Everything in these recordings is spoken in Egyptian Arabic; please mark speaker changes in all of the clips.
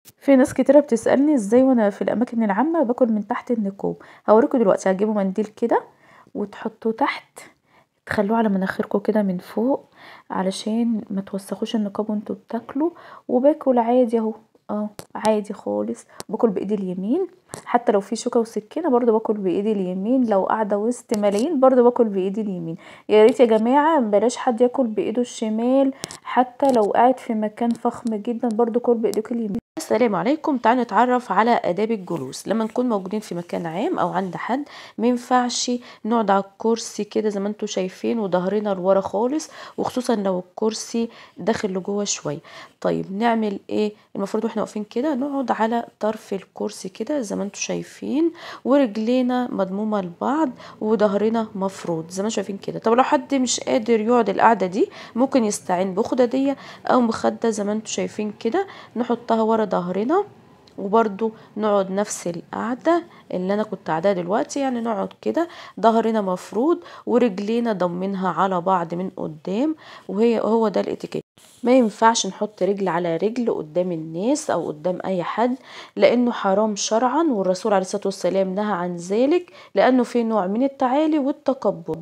Speaker 1: في ناس كتيرة بتسألني ازاي وانا في الاماكن العامة باكل من تحت النقاب هوريكم دلوقتي هتجيبوا منديل كده وتحطوه تحت تخلوه على مناخيركم كده من فوق علشان ما توسخوش النقاب وانتوا بتاكلوا وباكل عادي اهو اه عادي خالص باكل بايدي اليمين حتى لو في شوكه وسكينه برضه باكل بايدي اليمين لو قاعده وسط ملايين برضه باكل بايدي اليمين يا ريت يا جماعه بلاش حد ياكل بايده الشمال حتى لو قاعد في مكان فخم جدا برضه كل بايديك اليمين السلام عليكم تعالوا نتعرف على آداب الجلوس لما نكون موجودين في مكان عام أو عند حد ما ينفعش نقعد على الكرسي كده زي ما انتم شايفين وظهرنا لورا خالص وخصوصا لو الكرسي داخل لجوه شويه طيب نعمل ايه المفروض واحنا واقفين كده نقعد على طرف الكرسي كده زي ما انتم شايفين ورجلينا مضمومه لبعض وظهرنا مفروض زي ما شايفين كده طب لو حد مش قادر يقعد القعده دي ممكن يستعين بخداديه او مخده زي ما انتم شايفين كده نحطها ورا ظهرنا وبرضو نقعد نفس القعدة اللي انا كنت قاعداها دلوقتي يعني نقعد كده ظهرنا مفروض ورجلينا ضمنها على بعض من قدام وهي هو ده الاتيكيت ما ينفعش نحط رجل على رجل قدام الناس او قدام اي حد لانه حرام شرعا والرسول عليه الصلاه والسلام نهى عن ذلك لانه في نوع من التعالي والتكبر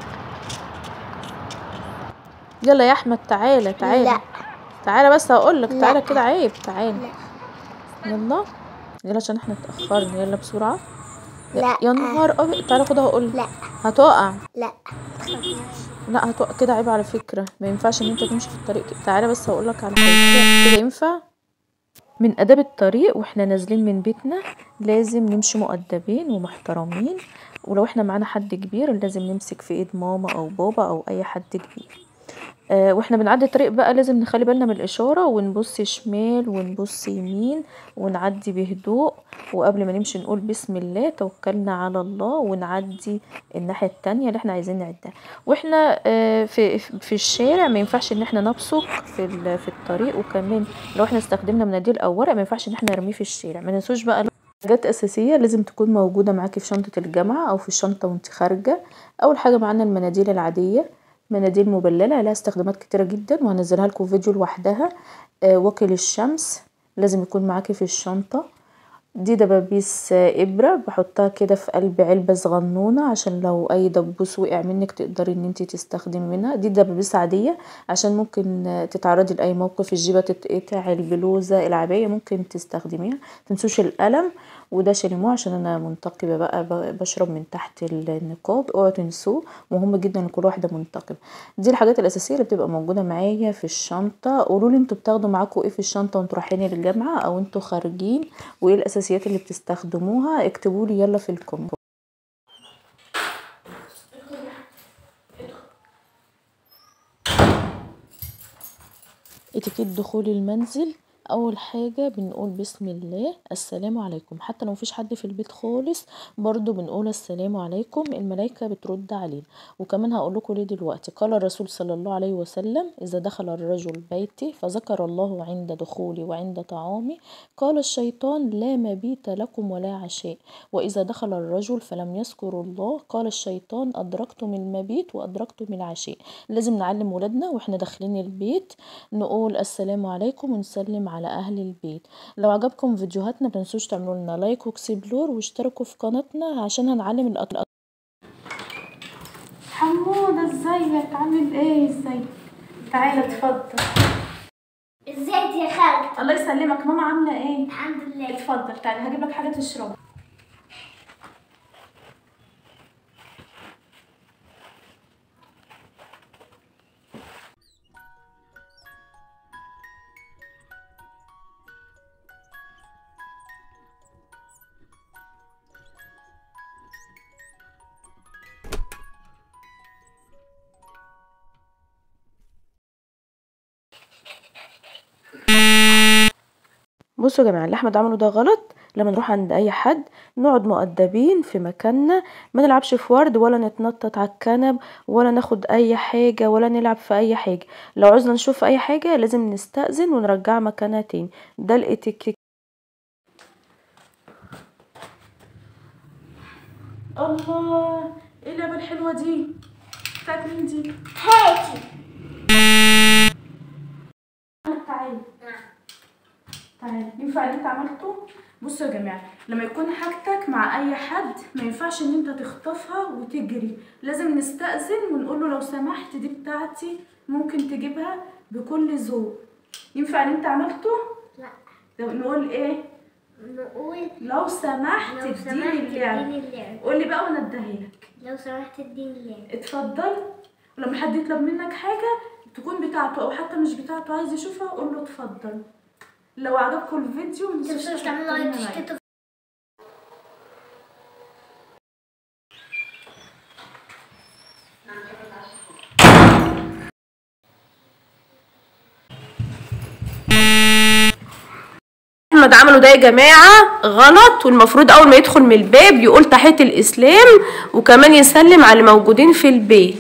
Speaker 1: يلا يا احمد تعالى تعالى
Speaker 2: لا
Speaker 1: تعالى بس هقولك
Speaker 2: لا.
Speaker 1: تعالى كده عيب تعالى
Speaker 2: لا
Speaker 1: يلا يلا عشان احنا اتأخرنا يلا بسرعة
Speaker 2: لا.
Speaker 1: يا نهار ابيض تعالى خدها هقولك
Speaker 2: لا
Speaker 1: هتقع
Speaker 2: لا
Speaker 1: لا هتقع كده عيب على فكرة ما ينفعش ان انت تمشي في الطريق كده تعالى بس هقولك على حاجة كده ينفع من اداب الطريق واحنا نازلين من بيتنا لازم نمشي مؤدبين ومحترمين ولو احنا معانا حد كبير لازم نمسك في ايد ماما او بابا او اي حد كبير آه واحنا بنعدي الطريق بقى لازم نخلي بالنا من الاشاره ونبص شمال ونبص يمين ونعدي بهدوء وقبل ما نمشي نقول بسم الله توكلنا على الله ونعدي الناحيه التانية اللي احنا عايزين نعدها واحنا آه في في الشارع ما ينفعش ان احنا نبصق في ال- في الطريق وكمان لو احنا استخدمنا مناديل او ورق ما ينفعش ان احنا نرميه في الشارع ما ننسوش بقى حاجات أساسية لازم تكون موجودة معاكي في شنطة الجامعة أو في الشنطة وانت خارجة أول حاجة معانا المناديل العادية مناديل مبللة لها استخدامات كتيرة جدا وهنزلها لكم فيديو لوحدها آه واكل الشمس لازم يكون معاكي في الشنطة دي دبابيس آه، إبرة بحطها كده في قلب علبة صغنونة عشان لو أي دبوس وقع منك تقدري إن انتي تستخدمي منها دي دبابيس عادية عشان ممكن آه، تتعرضي لأي موقف الجيبة تتقطع البلوزة العباية ممكن تستخدميها متنسوش القلم وده شاليمو عشان انا منتقبه بقى ب- بشرب من تحت النقاب اوعوا تنسوه مهم جدا ان كل واحده منتقبه دي الحاجات الاساسيه اللي بتبقى موجوده معايا في الشنطه قولوا لي انتوا بتاخدوا معاكم ايه في الشنطه وانتوا رايحين الجامعه او انتوا خارجين وايه الاساسيات اللي بتستخدموها اكتبوا لي يلا في الكومنت اتيكيت دخول المنزل اول حاجه بنقول بسم الله السلام عليكم حتى لو مفيش حد في البيت خالص برضو بنقول السلام عليكم الملائكه بترد علينا وكمان هقول لكم ليه دلوقتي قال الرسول صلى الله عليه وسلم اذا دخل الرجل بيتي فذكر الله عند دخولي وعند طعامي قال الشيطان لا مبيت لكم ولا عشاء واذا دخل الرجل فلم يذكر الله قال الشيطان ادركتم المبيت وادركتم العشاء لازم نعلم ولادنا واحنا داخلين البيت نقول السلام عليكم ونسلم على اهل البيت لو عجبكم فيديوهاتنا متنسوش تعملوا لنا لايك واكسبلور واشتركوا في قناتنا عشان هنعلم الاطفال حمودة ازيك عامل ايه ازيك تعالى اتفضل
Speaker 2: ازيك يا خالد
Speaker 1: الله يسلمك ماما عامله ايه
Speaker 2: الحمد لله
Speaker 1: اتفضل تعالى هجيب لك حاجه تشربها بصوا يا جماعه اللي احمد عمله ده غلط لما نروح عند اي حد نقعد مؤدبين في مكاننا ما نلعبش في ورد ولا نتنطط على الكنب ولا ناخد اي حاجه ولا نلعب في اي حاجه لو عاوزنا نشوف اي حاجه لازم نستأذن ونرجعها مكانها تاني ده الاتيكيت الله ايه اللعبه الحلوه دي بتاعت مين دي
Speaker 2: هاتي
Speaker 1: تعالي تعالي ينفع اللي انت عملته بصوا يا جماعه لما يكون حاجتك مع اي حد ما ينفعش ان انت تخطفها وتجري لازم نستأذن ونقول له لو سمحت دي بتاعتي ممكن تجيبها بكل ذوق ينفع اللي انت عملته
Speaker 2: لا
Speaker 1: طب نقول ايه
Speaker 2: نقول
Speaker 1: لو سمحت
Speaker 2: لو
Speaker 1: اديني
Speaker 2: سمحت
Speaker 1: اللعب
Speaker 2: اديني اللعب
Speaker 1: قول لي بقى وانا اديها لك
Speaker 2: لو سمحت اديني اللعب
Speaker 1: اتفضل ولما حد يطلب منك حاجة تكون بتاعته او حتى مش بتاعته عايز يشوفها قول له اتفضل لو عجبكم الفيديو متنسوش
Speaker 2: تنسوش تعملوا لايك
Speaker 1: تحطوا لنا
Speaker 2: تشتركوا
Speaker 3: احمد عمله ده يا جماعه غلط والمفروض اول ما يدخل من الباب يقول تحيه الاسلام وكمان يسلم على اللي موجودين في البيت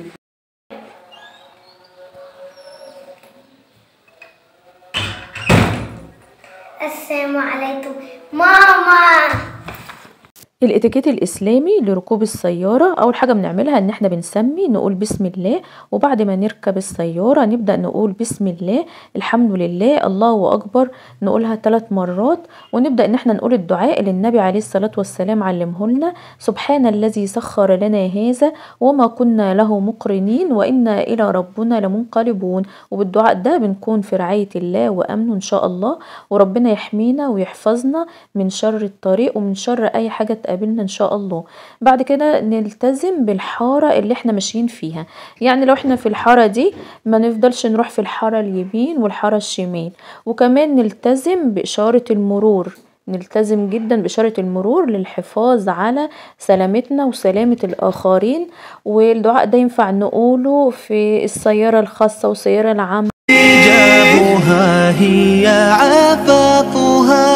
Speaker 2: السلام عليكم ماما
Speaker 1: الاتيكيت الاسلامي لركوب السياره اول حاجه بنعملها ان احنا بنسمي نقول بسم الله وبعد ما نركب السياره نبدا نقول بسم الله الحمد لله الله اكبر نقولها ثلاث مرات ونبدا ان احنا نقول الدعاء اللي النبي عليه الصلاه والسلام علمه لنا سبحان الذي سخر لنا هذا وما كنا له مقرنين وانا الى ربنا لمنقلبون وبالدعاء ده بنكون في رعايه الله وامنه ان شاء الله وربنا يحمينا ويحفظنا من شر الطريق ومن شر اي حاجه تقابلنا ان شاء الله بعد كده نلتزم بالحاره اللي احنا ماشيين فيها يعني لو احنا في الحاره دي ما نفضلش نروح في الحاره اليمين والحاره الشمال وكمان نلتزم باشاره المرور نلتزم جدا بإشارة المرور للحفاظ على سلامتنا وسلامة الآخرين والدعاء ده ينفع نقوله في السيارة الخاصة والسيارة العامة
Speaker 4: حجابها هي عفافها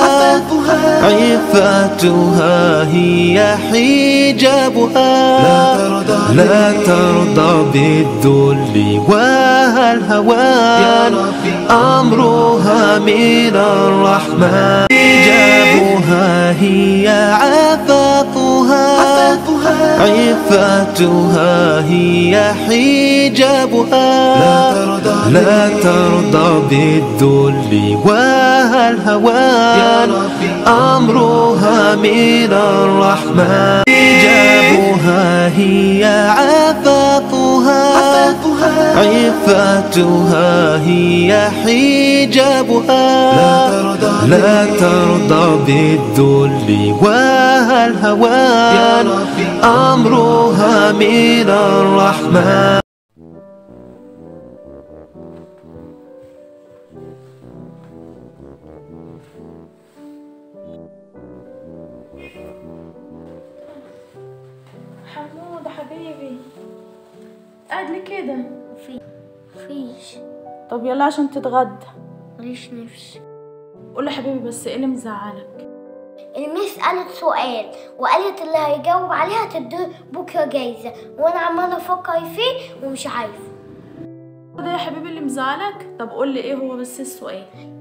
Speaker 4: عفتها هي حجابها لا ترضى بالذل والهوان أمرها من الرحمن حجابها هي عفافها عفتها هي حجابها لا ترضى بالذل والهوان أمرها من الرحمن حجابها هي عفافها عفتها هي حجابها لا ترضى بالذل والهوان أمرها من الرحمن
Speaker 1: حمود حبيبي قاعد لي كده
Speaker 2: في فيش
Speaker 1: طب يلا عشان تتغدى
Speaker 2: ماليش نفس
Speaker 1: قول لي حبيبي بس ايه اللي مزعلك
Speaker 2: الميس قالت سؤال وقالت اللي هيجاوب عليها تديه بكره جايزه وانا عماله افكر فيه ومش عارفه
Speaker 1: ده يا حبيبي اللي مزعلك طب قول لي ايه هو بس السؤال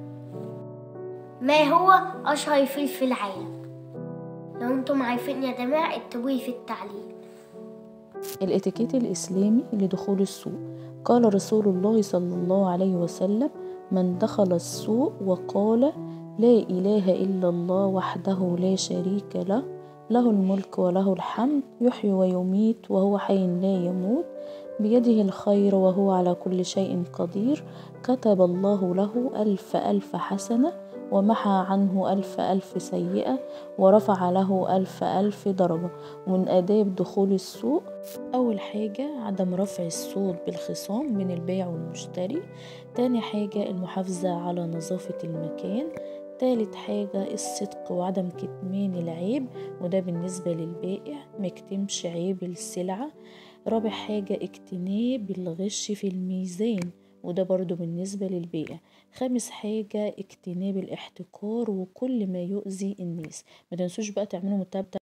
Speaker 2: ما هو اشهر فيل في العالم لو انتم عارفين يا جماعه اكتبوا في التعليق
Speaker 1: الاتيكيت الإسلامي لدخول السوق قال رسول الله صلى الله عليه وسلم من دخل السوق وقال لا إله إلا الله وحده لا شريك له له الملك وله الحمد يحيي ويميت وهو حي لا يموت بيده الخير وهو على كل شيء قدير كتب الله له ألف ألف حسنة ومحى عنه ألف ألف سيئة ورفع له ألف ألف درجة ومن آداب دخول السوق أول حاجة عدم رفع الصوت بالخصام بين البائع والمشتري تاني حاجة المحافظة على نظافة المكان تالت حاجة الصدق وعدم كتمان العيب وده بالنسبة للبائع مكتمش عيب السلعة رابع حاجة اجتناب الغش في الميزان وده برضو بالنسبة للبيع خامس حاجة اجتناب الاحتكار وكل ما يؤذي الناس ما تنسوش بقى تعملوا متابعة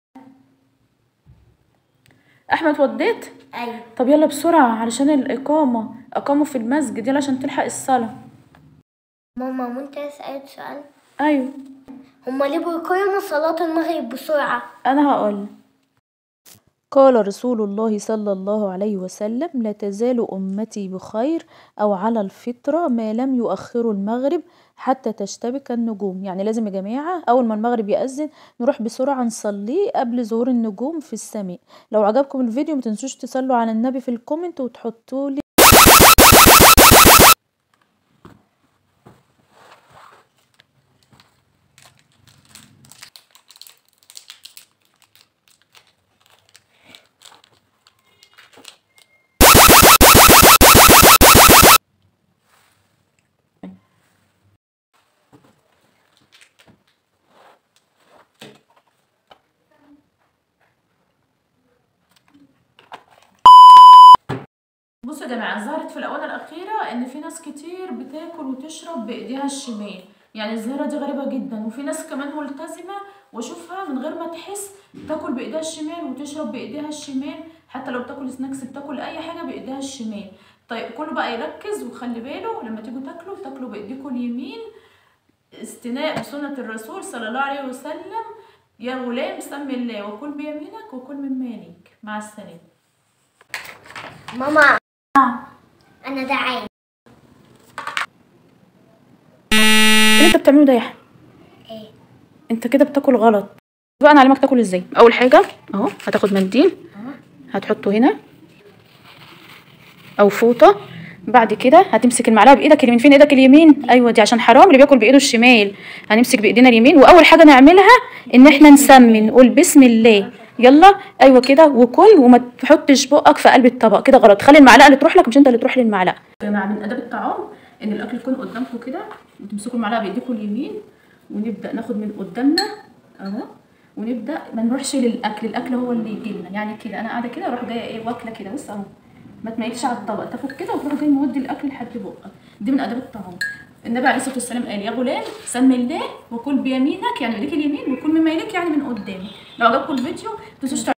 Speaker 1: احمد وديت
Speaker 2: ايوه
Speaker 1: طب يلا بسرعة علشان الإقامة أقاموا في المسجد يلا عشان تلحق الصلاة
Speaker 2: ماما وانت سألت سؤال
Speaker 1: أيوة
Speaker 2: هما ليه بيقيموا صلاة المغرب بسرعة
Speaker 1: أنا هقول قال رسول الله صلى الله عليه وسلم لا تزال أمتي بخير أو على الفطرة ما لم يؤخروا المغرب حتى تشتبك النجوم يعني لازم يا جماعة أول ما المغرب يأذن نروح بسرعة نصليه قبل ظهور النجوم في السماء لو عجبكم الفيديو متنسوش تصلوا على النبي في الكومنت وتحطوا لي بصوا يا جماعه ظهرت في الاونه الاخيره ان في ناس كتير بتاكل وتشرب بايديها الشمال يعني الظاهره دي غريبه جدا وفي ناس كمان ملتزمه واشوفها من غير ما تحس تاكل بايديها الشمال وتشرب بايديها الشمال حتى لو بتاكل سناكس بتاكل اي حاجه بايديها الشمال طيب كله بقى يركز وخلي باله لما تيجوا تاكلوا تاكلوا بايديكم اليمين استناء بسنه الرسول صلى الله عليه وسلم يا غلام سمي الله وكل بيمينك وكل من مالك مع السلامه
Speaker 2: ماما انا دعيت
Speaker 1: اللي انت بتعمله ده يا احمد
Speaker 2: ايه
Speaker 1: انت كده بتاكل غلط بقى انا اعلمك تاكل ازاي اول حاجه اهو هتاخد منديل هتحطه هنا او فوطه بعد كده هتمسك المعلقه بايدك اليمين فين ايدك اليمين ايوه دي عشان حرام اللي بياكل بايده الشمال هنمسك بايدينا اليمين واول حاجه نعملها ان احنا نسمي نقول بسم الله يلا ايوه كده وكل وما تحطش بقك في قلب الطبق كده غلط خلي المعلقه اللي تروح لك مش انت اللي تروح للمعلقه يا جماعه من اداب الطعام ان الاكل يكون قدامكم كده وتمسكوا المعلقه بايديكم اليمين ونبدا ناخد من قدامنا اهو ونبدا ما نروحش للاكل الاكل هو اللي يجي لنا يعني كده انا قاعده كده اروح جايه ايه واكله كده بص اهو ما تميلش على الطبق تاخد كده وتروح جاي مودي الاكل لحد بقك دي من اداب الطعام النبي عليه الصلاه والسلام قال يا غلام سمي الله وكل بيمينك يعني بايديك اليمين وكل مما يليك يعني من قدامك لو عجبكم الفيديو ما تنسوش